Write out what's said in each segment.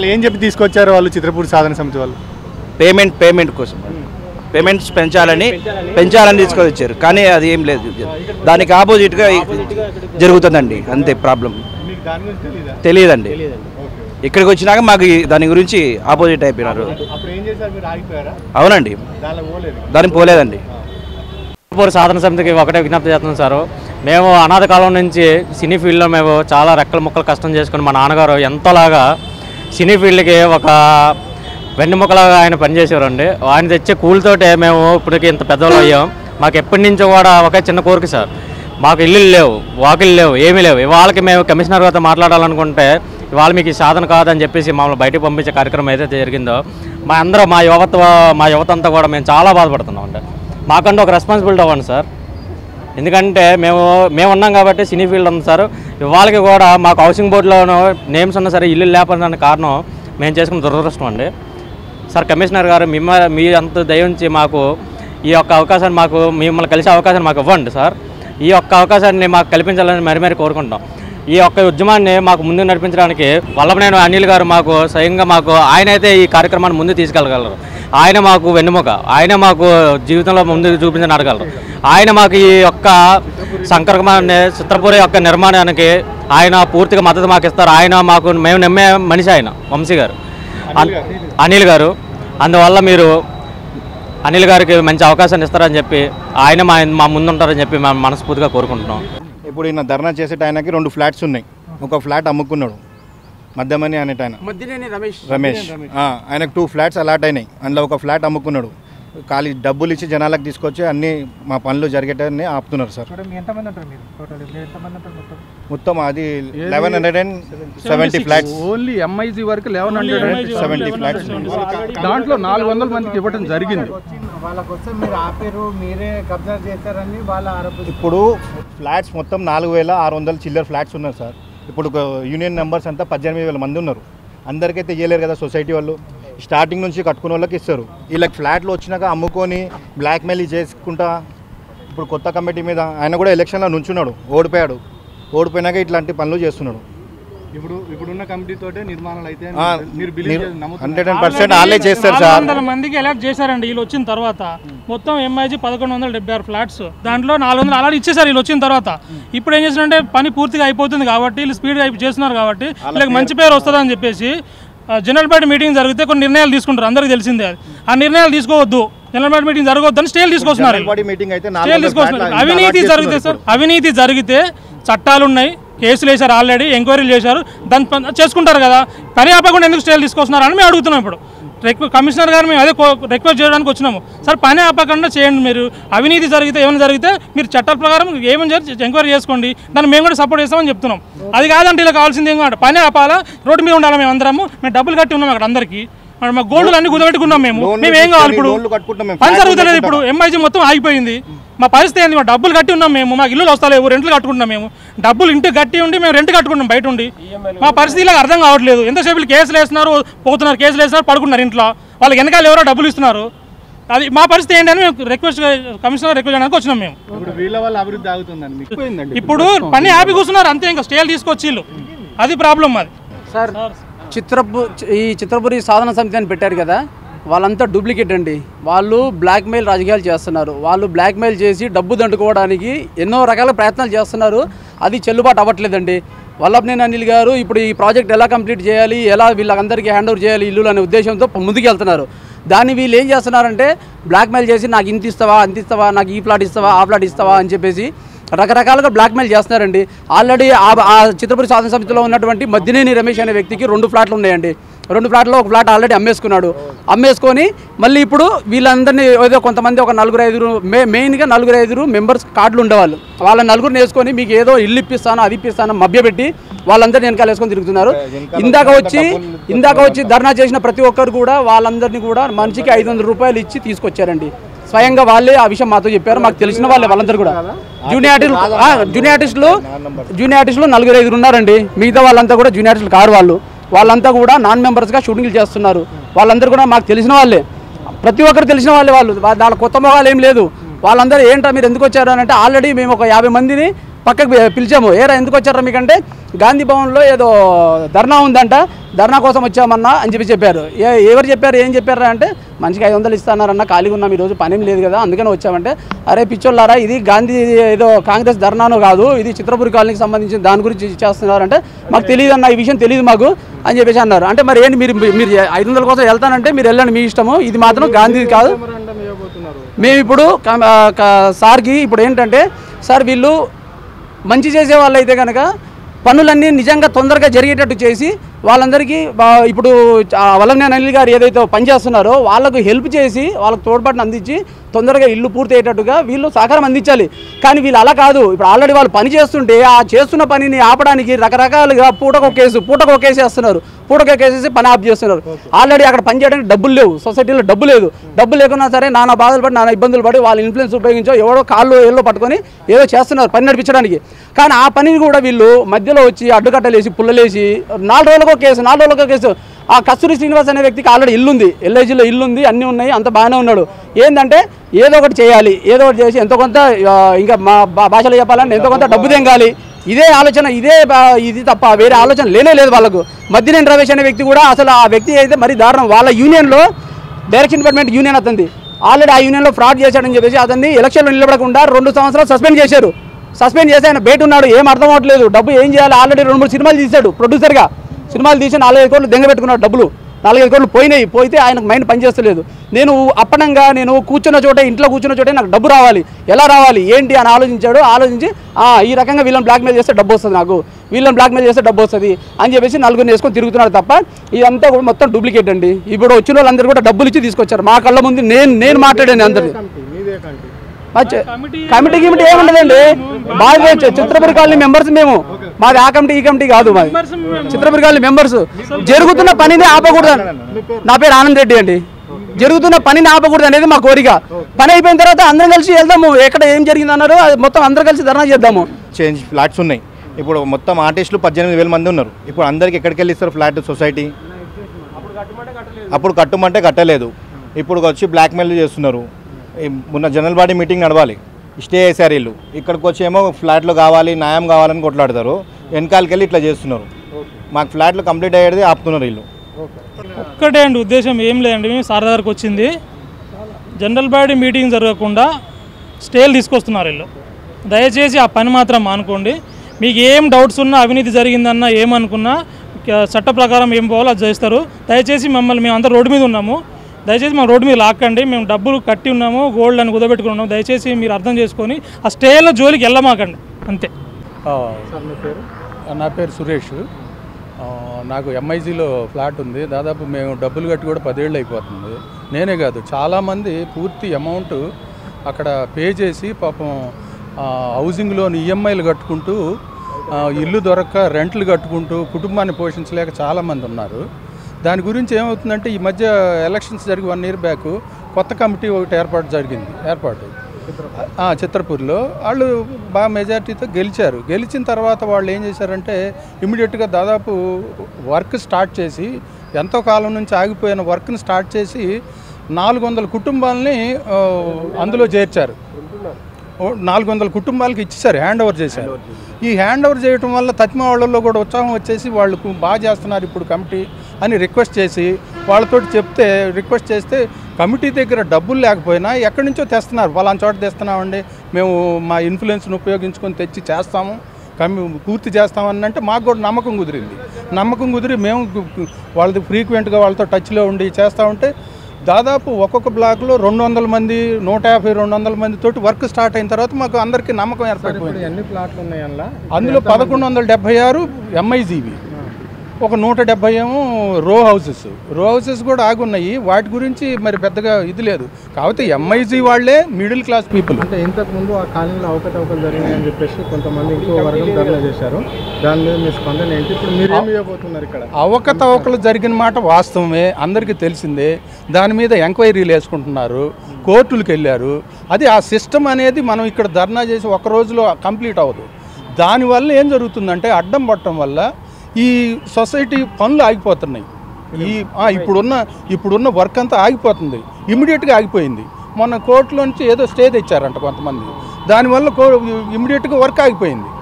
అసలు ఏం చెప్పి తీసుకొచ్చారు వాళ్ళు చిత్రపూడి సాధన సమితి వాళ్ళు పేమెంట్ పేమెంట్ కోసం పేమెంట్స్ పెంచాలని పెంచాలని తీసుకొని వచ్చారు కానీ అది ఏం లేదు దానికి ఆపోజిట్గా జరుగుతుందండి అంతే ప్రాబ్లం మీకు దాని గురించి తెలీదా తెలియదండి ఓకే ఇక్కడికి వచ్చినాక మాకు ఈ- దాని గురించి ఆపోజిట్ అయిపోయినారు అప్పుడు ఏం చేశారు మీరు ఆగిపోయారా అవునండి దానిలో పోలేదు దానికి పోలేదండి పూర్ సాధన సమితికి ఒకటే విజ్ఞప్తి చేస్తున్నాం సార్ మేము అనాథ కాలం నుంచి సినీ ఫీల్డ్లో మేము చాలా రెక్కల ముక్కలు కష్టం చేసుకుని మా నాన్నగారు ఎంతోలాగా సినీ ఫీల్డ్కి ఒక వెన్నెముకలాగా ఆయన పనిచేసేవారండి ఆయన తెచ్చే కూలితోటే మేము ఇప్పటికి ఇంత పెద్దవాళ్ళు అయ్యాం మాకు ఎప్పటి నుంచో కూడా ఒకే చిన్న కోరిక సార్ మాకు ఇల్లు లేవు వాకిళ్ళు లేవు ఏమీ లేవు ఇవాళకి మేము కమిషనర్ గారితో మాట్లాడాలనుకుంటే ఇవాళ మీకు ఈ సాధన కాదని చెప్పేసి మమ్మల్ని బయటకు పంపించే కార్యక్రమం ఏదైతే జరిగిందో మా అందరూ మా యువత మా యువత అంతా కూడా మేము చాలా బాధపడుతున్నాం అంటే మాకంటూ ఒక రెస్పాన్సిబిలిటీ అవ్వండి సార్ ఎందుకంటే మేము మేము ఉన్నాం కాబట్టి సినీ ఫీల్డ్ ఉంది సార్ వాళ్ళకి కూడా మాకు హౌసింగ్ బోర్డులోనూ నేమ్స్ ఉన్నా సరే ఇల్లు లేపడానికి కారణం మేము చేసుకున్న దురదృష్టం అండి సార్ కమిషనర్ గారు మిమ్మ మీ అంత దయించి మాకు ఈ యొక్క అవకాశాన్ని మాకు మిమ్మల్ని కలిసే అవకాశాన్ని మాకు ఇవ్వండి సార్ ఈ యొక్క అవకాశాన్ని మాకు కల్పించాలని మరి మరి కోరుకుంటాం ఈ యొక్క ఉద్యమాన్ని మాకు ముందు నడిపించడానికి వల్లభనేని అనిల్ గారు మాకు స్వయంగా మాకు ఆయన అయితే ఈ కార్యక్రమాన్ని ముందు తీసుకెళ్ళగలరు ఆయన మాకు వెన్నుముక ఆయన మాకు జీవితంలో ముందు చూపించి నడగలరు ఆయన మాకు ఈ యొక్క సంక్రమణాన్ని చిత్రపూరి యొక్క నిర్మాణానికి ఆయన పూర్తిగా మద్దతు మాకు ఇస్తారు ఆయన మాకు మేము నమ్మే మనిషి ఆయన వంశీ గారు అన్- అనిల్ గారు అందువల్ల మీరు అనిల్ గారికి మంచి అవకాశాన్ని ఇస్తారని చెప్పి ఆయన మా మా ముందుంటారని చెప్పి మేము మనస్ఫూర్తిగా కోరుకుంటున్నాం ఇప్పుడు ఈయన ధర్నా చేసే ఆయనకి రెండు ఫ్లాట్స్ ఉన్నాయి ఒక ఫ్లాట్ అమ్ముకున్నాడు మధ్యమని అనేట ఆయన రమేష్ ఆ, ఆయనకు టూ ఫ్లాట్స్ అలాట్ అయినాయి అందులో ఒక ఫ్లాట్ అమ్ముకున్నాడు ఖాళీ డబ్బులు ఇచ్చి జనాలకు తీసుకొచ్చి అన్ని మా పనులు జరిగేటన్ని ఆపుతున్నారు సార్ మొత్తం అది eleven hundred and seventy flats only MIG వరకు లెవెన్ హండ్రెడ్ సెవెంటీ ఫ్లాట్స్ దాంట్లో నాలుగు వందల మందికి ఇవ్వడం జరిగింది వాళ్ళకొస్తే మీరు ఆపారు మీరే కబ్జా చేశారని వాళ్ళ ఆరోపణ ఇప్పుడు ఫ్లాట్స్ మొత్తం నాలుగు వేల ఆరు వందల చిల్లర ఫ్లాట్స్ ఉన్నారు సార్ ఇప్పుడు ఒక యూనియన్ మెంబర్స్ అంతా పద్దెనిమిది వేల మంది ఉన్నారు అందరికైతే ఇవ్వలేరు కదా సొసైటీ వాళ్ళు స్టార్టింగ్ నుంచి కట్టుకునే వాళ్ళకి ఇస్తారు వీళ్ళకి ఫ్లాట్లు వచ్చినాక అమ్ముకొని బ్లాక్మెయిల్ చేసుకుంటా ఇప్పుడు కొత్త కమిటీ మీద ఆయన కూడా ఎలక్షన్లో నుంచున్నాడు ఓడిపోయాడు ఓడిపోయినాక ఇట్లాంటి పనులు చేస్తున్నాడు ఇప్పుడు ఇప్పుడున్న కమిటీ తోటే నిర్మాణాలు అయితే ఆ, మీరు హండ్రెడ్ అండ్ పర్సెంట్ వాళ్ళే చేస్తారు సార్ వందల మందికి ఎలర్ట్ చేశారండి వీళ్ళు వచ్చిన తర్వాత మొత్తం ఎంఐజీ పదకొండు వందల డెబ్బై ఆరు ఫ్లాట్స్ దాంట్లో నాలుగు వందలు అలాగే ఇచ్చేసారు వీళ్ళు వచ్చిన తర్వాత ఇప్పుడు ఏం చేస్తున్నారంటే పని పూర్తిగా అయిపోతుంది కాబట్టి వీళ్ళు స్పీడ్ చేస్తున్నారు కాబట్టి వీళ్ళకి మంచి పేరు వస్తుందని చెప్పేసి ఆ, జనరల్ పార్టీ మీటింగ్ జరిగితే కొన్ని నిర్ణయాలు తీసుకుంటారు అందరికీ తెలిసిందే అది ఆ నిర్ణయాలు తీసుకోవద్దు జనరల్ పార్టీ మీటింగ్ జరగవద్దని స్టేలు తీసుకొస్తున్నారు వీళ్ళు. బాడీ మీటింగ్ అయితే నాలుగు స్టేలు వందల తీసుకొస్తున్నారు ఫ్లాట్ల ఇంత అవినీతి అలాట్ జరిగితే సార్ చేస్తున్నారు అవినీతి జరిగితే చట్టాలు ఉన్నాయి కేసులు వేశారు ఆల్రెడీ ఎంక్వైరీలు చేశారు దాని పని చేసుకుంటారు కదా పని ఆపకుండా ఎందుకు స్టేలు తీసుకొస్తున్నారు అని మేము అడుగుతున్నాం ఇప్పుడు రిక్వె కమిషనర్ గారు మేము అదే రిక్వెస్ట్ చేయడానికి వచ్చినాము సార్ పని ఆపకుండా చేయండి మీరు అవినీతి జరిగితే ఏమైనా జరిగితే మీరు చట్టాల ప్రకారం ఏమైనా జరిగి ఎంక్వైరీ చేసుకోండి దాన్ని మేము కూడా సపోర్ట్ చేస్తామని చెప్తున్నాం అది కాదంటే ఇలా కావాల్సింది ఏం కాదు పని ఆపాలా రోడ్డు మీద ఉండాలి మేము అందరము మేము డబ్బులు కట్టి ఉన్నాం అక్కడ అందరికీ మరి మా గోల్డ్ అన్ని కుదబెట్టుకున్నాం మేము లోన్లు మేము ఏం కావాలి ఇప్పుడు లోన్లు కట్టుకుంటాం మేము. పని ఫ్లాట్లు జరుగుతలేదు ఇప్పుడు కట్టుకుంటాం. ఎంఐజీ మొత్తం ఆగిపోయింది మా పరిస్థితి ఏంది మా డబ్బులు కట్టి ఉన్నాం మేము మాకు ఇల్లు వస్తలేవు రెంట్లు కట్టుకుంటున్నాం మేము డబ్బులు ఇంటి కట్టి ఉండి మేము రెంట్ కట్టుకుంటాం బయట ఉండి మా పరిస్థితి ఇలా అర్థం కావట్లేదు ఎంతసేపు వీళ్ళు కేసులు వేస్తున్నారు పోతున్నారు కేసులు వేస్తున్నారు పడుకున్నారు ఇంట్లో వాళ్ళకి వెనకాల ఎవరో డబ్బులు ఇస్తున్నారు అది మా పరిస్థితి ఏంటని మేము రిక్వెస్ట్ కమిషనర్ రిక్వెస్ట్ చేయడానికి వచ్చినాం మేము ఇప్పుడు వీళ్ళ వల్ల అభివృద్ధి ఆగుతుందండి మీకు ఇప్పుడు పని ఆపి కూర్చున్నారు అంతే ఇంకా స్టేలు తీసుకొచ్చి వీళ్ళు అది ప్రాబ్లం మాది సార్ చిత్రపు ఈ చిత్రపురి సాధన సమితి అని పెట్టారు కదా వాళ్ళంతా డూప్లికేట్ అండి వాళ్ళు బ్లాక్మెయిల్ రాజకీయాలు చేస్తున్నారు వాళ్ళు బ్లాక్మెయిల్ చేసి డబ్బు దండుకోవడానికి ఎన్నో రకాల ప్రయత్నాలు చేస్తున్నారు అది చెల్లుబాటు అవ్వట్లేదండి వల్లభనేని అనిల్ గారు ఇప్పుడు ఈ ప్రాజెక్ట్ ఎలా కంప్లీట్ చేయాలి ఎలా వీళ్ళందరికీ హ్యాండ్ ఓవర్ చేయాలి ఇల్లు అనే ఉద్దేశంతో ముందుకు వెళ్తున్నారు దాన్ని వీళ్ళు ఏం చేస్తున్నారంటే బ్లాక్మెయిల్ చేసి నాకు ఇంత ఇస్తావా అంత ఇస్తావా నాకు ఈ ప్లాట్ ఇస్తావా ఆ ప్లాట్ ఇస్తావా అని చెప్పేసి రకరకాలుగా బ్లాక్మెయిల్ చేస్తున్నారండి ఆల్రెడీ ఆ ఆ చిత్రపురి సాధన సమితిలో ఉన్నటువంటి మద్దినేని రమేష్ అనే వ్యక్తికి రెండు ఫ్లాట్లు ఉన్నాయండి రెండు ఫ్లాట్లో ఒక ఫ్లాట్ ఆల్రెడీ అమ్మేసుకున్నాడు అమ్మేసుకొని మళ్ళీ ఇప్పుడు వీళ్ళందరినీ ఏదో కొంతమంది ఒక నలుగురు ఐదుగురు మే మెయిన్గా నలుగురు ఐదుగురు మెంబర్స్ కార్డులు ఉండేవాళ్ళు వాళ్ళ నలుగురిని వేసుకొని మీకు ఏదో ఇల్లు ఇప్పిస్తాను అది ఇప్పిస్తాను మభ్యపెట్టి వాళ్ళందరినీ వెనకాల వేసుకొని తిరుగుతున్నారు ఇందాక వచ్చి ఇందాక వచ్చి ధర్నా చేసిన ప్రతి ఒక్కరు కూడా వాళ్ళందరినీ కూడా మనిషికి ఐదు వందల రూపాయలు ఇచ్చి తీసుకొచ్చారండి స్వయంగా వాళ్ళే ఆ విషయం మాతో చెప్పారు మాకు తెలిసిన వాళ్ళే వాళ్ళందరూ కూడా జూనియర్ ఆర్టిస్టులు ఆ, జూనియర్ ఆర్టిస్టులు జూనియర్ ఆర్టిస్టులు నలుగురు ఐదుగురు ఉన్నారండి మిగతా వాళ్ళంతా కూడా జూనియర్ ఆర్టిస్టులు కారు వాళ్ళు వాళ్ళంతా కూడా నాన్ మెంబర్స్గా షూటింగ్లు చేస్తున్నారు వాళ్ళందరూ కూడా మాకు తెలిసిన వాళ్ళే ప్రతి ఒక్కరు తెలిసిన వాళ్ళే వాళ్ళు వా- వాళ్ళ కొత్త మొహాలు ఏం లేదు వాళ్ళందరూ ఏంటో మీరు ఎందుకు వచ్చారు అని అంటే ఆల్రెడీ మేము ఒక యాభై మందిని పక్కకు పి- పిలిచాము ఏరా ఎందుకు వచ్చారా మీకంటే గాంధీ భవన్లో ఏదో ధర్నా ఉందంట ధర్నా కోసం వచ్చామన్నా అని చెప్పి చెప్పారు ఏ ఎవరు చెప్పారు ఏం చెప్పారా అంటే మంచిగా ఐదు వందలు ఇస్తానారన్న ఖాళీగా ఉన్నాం ఈరోజు పనేం లేదు కదా అందుకని వచ్చామంటే అరే పిచ్చోళ్ళారా ఇది గాంధీ ఏదో కాంగ్రెస్ ధర్నాను కాదు ఇది చిత్రపురి కాలనీకి సంబంధించిన దాని గురించి చేస్తున్నారంటే మాకు తెలియదు అన్న ఈ విషయం తెలియదు మాకు అని చెప్పేసి అన్నారు అంటే మరి ఏంటి మీరు మీరు ఐదు వందల కోసం వెళ్తానంటే మీరు వెళ్ళండి మీ ఇష్టము ఇది మాత్రం గాంధీ కాదు మేము ఇప్పుడు కమ- క- సార్కి ఇప్పుడు ఏంటంటే సార్ వీళ్ళు మంచి చేసే వాళ్ళు అయితే కనుక పనులన్నీ నిజంగా తొందరగా జరిగేటట్టు చేసి వాళ్ళందరికీ బా- ఇప్పుడు వలంగా అనిల్ గారు ఏదైతే పనిచేస్తున్నారో వాళ్ళకు హెల్ప్ చేసి వాళ్ళకు తోడ్పాటును అందించి తొందరగా ఇల్లు పూర్తి అయ్యేటట్టుగా వీళ్ళు సహకారం అందించాలి కానీ వీళ్ళు అలా కాదు ఇప్పుడు ఆల్రెడీ వాళ్ళు పని చేస్తుంటే ఆ చేస్తున్న పనిని ఆపడానికి రకరకాలుగా పూటకో కేసు పూటకో కేసు వేస్తున్నారు పూటకో కేసేసి పని ఆఫ్ చేస్తున్నారు ఆల్రెడీ అక్కడ పని చేయడానికి డబ్బులు లేవు సొసైటీలో డబ్బు లేదు డబ్బు లేకున్నా సరే నానా బాధలు పడి నానా ఇబ్బందులు పడి వాళ్ళ ఇన్ఫ్లుయెన్స్ ఉపయోగించో ఎవడో కాళ్ళు ఏళ్ళు పట్టుకొని ఏదో చేస్తున్నారు పని నడిపించడానికి కానీ ఆ పనిని కూడా వీళ్ళు మధ్యలో వచ్చి అడ్డుకట్టలేసి పుల్లలేసి నాలుగు రోజులకో కేసు నాలుగు రోజులకో కేసు ఆ కస్తూరి శ్రీనివాస్ అనే వ్యక్తికి ఆల్రెడీ ఇల్లుంది ఎల్ఐజీలో ఇల్లుంది అన్నీ ఉన్నాయి అంత బాగానే ఉన్నాడు ఏంటంటే ఏదో ఒకటి చేయాలి ఏదో ఒకటి చేసి ఎంతో కొంత ఆ, ఇంకా మా భా- భాషలో చెప్పాలంటే ఎంతో కొంత డబ్బు తెంగాలి ఇదే ఆలోచన ఇదే బా- ఇది తప్ప వేరే ఆలోచన లేనే లేదు వాళ్ళకు మధ్యనేని రమేష్ అనే వ్యక్తి కూడా అసలు ఆ వ్యక్తి అయితే మరి దారుణం వాళ్ళ యూనియన్లో డైరెక్షన్ డిపార్ట్మెంట్ యూనియన్ అతనిది ఆల్రెడీ ఆ యూనియన్లో ఫ్రాడ్ చేశాడని చెప్పేసి అతన్ని ఎలక్షన్లో నిలబడకుండా రెండు సంవత్సరాలు సస్పెండ్ చేశారు సస్పెండ్ చేసి ఆయన బయట ఉన్నాడు ఏం అర్థం అవ్వట్లేదు డబ్బు ఏం చేయాలి ఆల్రెడీ రెండు మూడు సినిమాలు తీశాడు ప్రొడ్యూసర్గా సినిమాలు తీసి నాలుగైదు కోట్లు దెంగ పెట్టుకున్నాడు డబ్బులు నాలుగైదు కోట్లు పోయినాయి పోయితే ఆయనకు మైండ్ పనిచేస్తలేదు నేను అప్పనంగా నేను కూర్చున్న చోటే ఇంట్లో కూర్చున్న చోటే నాకు డబ్బు రావాలి ఎలా రావాలి ఏంటి అని ఆలోచించాడు ఆలోచించి "ఆ, ఈ రకంగా వీళ్ళని బ్లాక్మెయిల్ చేస్తే డబ్బు వస్తుంది నాకు వీళ్ళని బ్లాక్మెయిల్ చేస్తే డబ్బు వస్తుంది అని చెప్పేసి నలుగురిని వేసుకొని తిరుగుతున్నాడు తప్ప ఇదంతా కూడా మొత్తం డూప్లికేట్ అండి ఇప్పుడు వచ్చిన వాళ్ళందరూ కూడా డబ్బులు ఇచ్చి తీసుకొచ్చారు మా కళ్ళ ముందు నేను నేను మాట్లాడాను అందరినీ మా చె- కమిటీ గిమిటీ ఏముండదండి మాది చి- చిత్రపురి కాలనీ మెంబర్స్ మేము మాది ఆ కమిటీ ఈ కమిటీ కాదు మాది చిత్రపురి కాలనీ మెంబర్స్ జరుగుతున్న పనిని ఆపకూడదు నా పేరు ఆనంద్ రెడ్డి అండి జరుగుతున్న పనిని ఆపకూడదు అనేది మా కోరిక పని అయిపోయిన తర్వాత అందరం కలిసి వెళ్దాము ఎక్కడ ఏం జరిగింది అన్నారో అది మొత్తం అందరం కలిసి ధర్నా చేద్దాము చేంజ్ ఫ్లాట్స్ ఉన్నాయి ఇప్పుడు మొత్తం ఆర్టిస్టులు పద్దెనిమిది వేల మంది ఉన్నారు ఇప్పుడు అందరికి ఎక్కడికి వెళ్ళి ఇస్తారు ఫ్లాట్ సొసైటీ అప్పుడు కట్టమంటే కట్టలేదు ఇప్పుడు వచ్చి బ్లాక్మెయిల్ చేస్తున్నారు ఈ మొన్న జనరల్ బాడీ మీటింగ్ నడవాలి స్టే చేశారు వీళ్ళు ఇక్కడికి వచ్చి ఏమో ఫ్లాట్లు కావాలి న్యాయం కావాలని కొట్లాడతారు వెనకాలకి వెళ్ళి ఇట్లా చేస్తున్నారు మాకు ఫ్లాట్లు కంప్లీట్ అయ్యేది ఆపుతున్నారు వీళ్ళు ఒక్కటే అండి ఉద్దేశం ఏం లేదండి మేము సార్ దగ్గరకు వచ్చింది జనరల్ బాడీ మీటింగ్ జరగకుండా స్టేలు తీసుకొస్తున్నారు వీళ్ళు దయచేసి ఆ పని మాత్రం మానుకోండి మీకు ఏం డౌట్స్ ఉన్నా అవినీతి జరిగిందన్నా ఏమనుకున్నా క- చట్ట ప్రకారం ఏం పోవాలో అది చేస్తారు దయచేసి మమ్మల్ని మేము అంతా రోడ్డు మీద ఉన్నాము దయచేసి మా రోడ్డు మీద లాక్కండి మేము డబ్బులు కట్టి ఉన్నాము గోల్డ్ అని కుదబెట్టుకుని ఉన్నాము దయచేసి మీరు అర్థం చేసుకొని ఆ స్టేల జోలికి వెళ్ళమాకండి అంతే నా పేరు సురేష్ ఆ, నాకు ఎంఐజీలో ఫ్లాట్ ఉంది దాదాపు మేము డబ్బులు కట్టి కూడా పదేళ్ళు అయిపోతుంది నేనే కాదు చాలామంది పూర్తి అమౌంట్ అక్కడ పే చేసి పాపం ఆ, హౌసింగ్ లోన్ ఈఎంఐలు కట్టుకుంటూ ఆ, ఇల్లు దొరక్క రెంట్లు కట్టుకుంటూ కుటుంబాన్ని పోషించలేక చాలామంది ఉన్నారు దాని గురించి ఏమవుతుందంటే ఈ మధ్య ఎలక్షన్స్ జరిగి వన్ ఇయర్ బ్యాక్ కొత్త కమిటీ ఒకటి ఏర్పాటు జరిగింది ఏర్పాటు ఆ, చిత్రపూర్లో వాళ్ళు బాగా మెజారిటీతో గెలిచారు గెలిచిన తర్వాత వాళ్ళు ఏం చేశారంటే ఇమీడియట్గా దాదాపు వర్క్ స్టార్ట్ చేసి ఎంతో కాలం నుంచి ఆగిపోయిన వర్క్ని స్టార్ట్ చేసి నాలుగు వందల కుటుంబాలని ఆ, అందులో చేర్చారు ఓ నాలుగు వందల కుటుంబాలకి ఇచ్చేసారు హ్యాండ్ ఓవర్ చేశారు ఈ హ్యాండ్ ఓవర్ చేయడం వల్ల తత్మ వాళ్ళల్లో కూడా ఉత్సాహం వచ్చేసి వాళ్ళు బాగా చేస్తున్నారు ఇప్పుడు కమిటీ అని రిక్వెస్ట్ చేసి వాళ్ళతో చెప్తే రిక్వెస్ట్ చేస్తే కమిటీ దగ్గర డబ్బులు లేకపోయినా ఎక్కడి నుంచో తెస్తున్నారు వాళ్ళని చోట తెస్తున్నామండి మేము మా ఇన్ఫ్లుయెన్స్ను ఉపయోగించుకొని తెచ్చి చేస్తాము కమి పూర్తి చేస్తామని అంటే మాకు కూడా నమ్మకం కుదిరింది నమ్మకం కుదిరి మేము గు- గు- వాళ్ళది ఫ్రీక్వెంట్గా వాళ్ళతో టచ్లో ఉండి చేస్తూ ఉంటే దాదాపు ఒక్కొక్క బ్లాక్లో రెండు వందల మంది నూట యాభై రెండు వందల మంది తోటి వర్క్ స్టార్ట్ అయిన తర్వాత మాకు అందరికీ నమ్మకం ఏర్పడిపోయింది ఎన్ని ప్లాట్లు ఉన్నాయి అందులో అందులో పదకొండు వందల డెబ్బై ఆరు ఎంఐజీవి ఒక నూట డెబ్బై ఏమో రో హౌసెస్ రో హౌసెస్ కూడా ఆగున్నాయి వాటి గురించి మరి పెద్దగా ఇది లేదు కాకపోతే ఎంఐజీ వాళ్ళే మిడిల్ క్లాస్ పీపుల్ అంటే ఇంతకు ముందు ఆ కాలనీలో అవకతవకలు జరిగినాయని చెప్పేసి కొంతమంది ఇంకో వర్గం ధర్నా చేశారు దాని మీద మీ స్పందన ఏంటి ఇప్పుడు మీరు ఏమి ఇవ్వబోతున్నారు ఇక్కడ అవకతవకలు జరిగిన మాట వాస్తవమే అందరికీ తెలిసిందే దాని మీద ఎంక్వైరీలు వేసుకుంటున్నారు కోర్టులకు వెళ్ళారు అది ఆ సిస్టమ్ అనేది మనం ఇక్కడ ధర్నా చేసి ఒక రోజులో కంప్లీట్ అవ్వదు దానివల్ల ఏం జరుగుతుందంటే అడ్డం పట్టడం వల్ల ఈ సొసైటీ పనులు ఆగిపోతున్నాయి ఈ ఆ, ఇప్పుడున్న ఇప్పుడున్న వర్క్ అంతా ఆగిపోతుంది ఇమీడియట్గా ఆగిపోయింది మొన్న కోర్టులో నుంచి ఏదో స్టే తెచ్చారంట కొంతమంది దానివల్ల కో ఇమీడియట్గా వర్క్ ఆగిపోయింది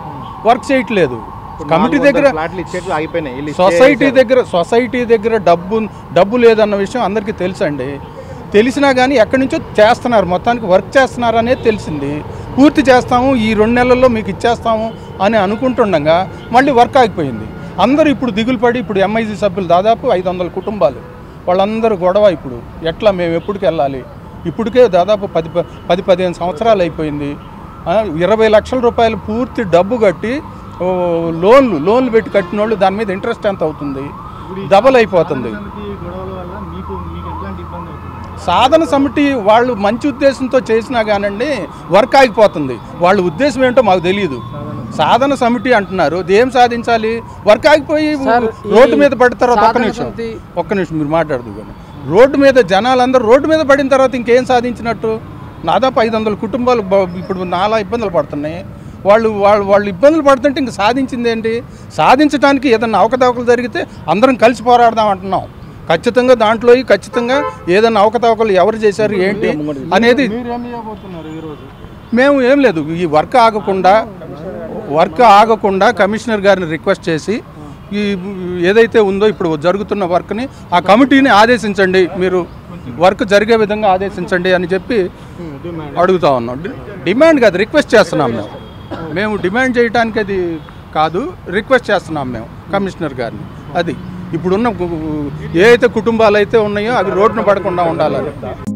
వర్క్ చేయట్లేదు కమిటీ దగ్గర ఫ్లాట్లు ఇచ్చేట్లు ఆగిపోయినాయి వీళ్ళు ఇచ్చే సొసైటీ దగ్గర సొసైటీ దగ్గర డబ్బు డబ్బు లేదన్న విషయం అందరికీ తెలుసండి తెలిసినా కానీ ఎక్కడి నుంచో చేస్తున్నారు మొత్తానికి వర్క్ చేస్తున్నారు అనేది తెలిసింది పూర్తి చేస్తాము ఈ రెండు నెలల్లో మీకు ఇచ్చేస్తాము అని అనుకుంటుండగా మళ్ళీ వర్క్ ఆగిపోయింది అందరూ ఇప్పుడు దిగులు పడి ఇప్పుడు ఎంఐజీ సభ్యులు దాదాపు ఐదు వందల కుటుంబాలు వాళ్ళందరూ గొడవ ఇప్పుడు ఎట్లా మేము ఎప్పటికి వెళ్ళాలి ఇప్పటికే దాదాపు పది ప- పది పదిహేను సంవత్సరాలు అయిపోయింది ఆ, ఇరవై లక్షల రూపాయలు పూర్తి డబ్బు కట్టి ఓ, లోన్లు లోన్లు పెట్టి కట్టిన వాళ్ళు దాని మీద ఇంట్రెస్ట్ ఎంత అవుతుంది డబల్ అయిపోతుంది గొడవల వల్ల మీకు మీకు ఎట్లాంటి ఇబ్బంది అవుతుంది సాధన సమితి వాళ్ళు మంచి ఉద్దేశంతో చేసినా కానండి వర్క్ ఆగిపోతుంది వాళ్ళ ఉద్దేశం ఏంటో మాకు తెలియదు సాధన సమితి అంటున్నారు ఇది ఏం సాధించాలి వర్క్ ఆగిపోయి సార్, ఈ రోడ్డు మీద పడిన తర్వాత ఒక్క సాధన నిమిషం సమితి- ఒక్క నిమిషం మీరు మాట్లాడదు కానీ రోడ్డు మీద జనాలందరూ రోడ్డు మీద పడిన తర్వాత ఇంకేం సాధించినట్టు దాదాపు ఐదు వందల కుటుంబాలు బ- ఇప్పుడు నాలా ఇబ్బందులు పడుతున్నాయి వాళ్ళు వాళ్ళు వాళ్ళు ఇబ్బందులు పడుతుంటే ఇంక సాధించింది ఏంటి సాధించడానికి ఏదన్నా అవకతవకలు జరిగితే అందరం కలిసి పోరాడదాం అంటున్నాం ఖచ్చితంగా దాంట్లో ఖచ్చితంగా ఏదన్నా అవకతవకలు ఎవరు చేశారు ఏంటి అనేది మీరేమి ఇవ్వబోతున్నారు ఈరోజు మేము ఏం లేదు ఈ వర్క్ ఆగకుండా వర్క్ ఆగకుండా కమిషనర్ గారిని రిక్వెస్ట్ చేసి ఈ ఏదైతే ఉందో ఇప్పుడు జరుగుతున్న వర్క్ని ఆ కమిటీని ఆదేశించండి మీరు వర్క్ జరిగే విధంగా ఆదేశించండి అని చెప్పి అడుగుతా ఉన్నాం డి- డిమాండ్ కాదు రిక్వెస్ట్ చేస్తున్నాం మేము మేము డిమాండ్ చేయడానికి అది కాదు రిక్వెస్ట్ చేస్తున్నాం మేము కమిషనర్ గారిని అది ఇప్పుడున్న గు- ఏ అయితే కుటుంబాలు అయితే ఉన్నాయో అవి రోడ్డున పడకుండా ఉండాలని